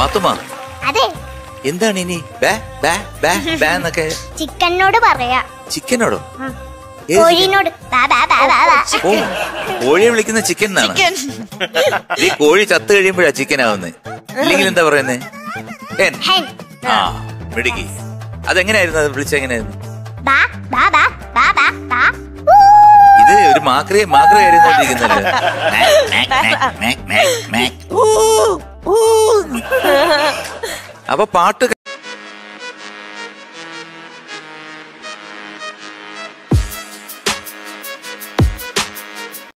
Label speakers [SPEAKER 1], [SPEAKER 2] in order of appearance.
[SPEAKER 1] പാത്തുമ
[SPEAKER 2] അതെ
[SPEAKER 1] എന്താണ് ഇനി ബേ ബേ ബേ ബേ എന്നൊക്കെ
[SPEAKER 2] ചിക്കനോട് പറയാ
[SPEAKER 1] ചിക്കനോടോ
[SPEAKER 2] ആ.
[SPEAKER 1] ഏത്
[SPEAKER 2] കോഴീനോട് ബാ ബാ ബാ ബാ ബാ.
[SPEAKER 1] ഓ കോഴിയെ വിളിക്കുന്ന ചിക്കൻ എന്നാണ്
[SPEAKER 3] ചിക്കൻ
[SPEAKER 1] ഈ കോഴി ചത്ത് കഴിയുമ്പോഴാ ചിക്കൻ ആവുന്നത് ഇല്ലെങ്കിൽ എന്താ പറയുന്നത് ഹെൻ
[SPEAKER 2] ഹെൻ
[SPEAKER 1] ആ മിടുക്കി അതെങ്ങനെയായിരുന്നു അത് വിളിച്ച എങ്ങനെയായിരുന്നു
[SPEAKER 2] ബാ ബാ ബാ ബാ ബാ ബാ
[SPEAKER 1] ഇത് ഒരു മാക്രിയെ മാക്ര ആയിരുന്നോണ്ടിരിക്കുന്നുണ്ട് അപ്പൊ പാട്ട്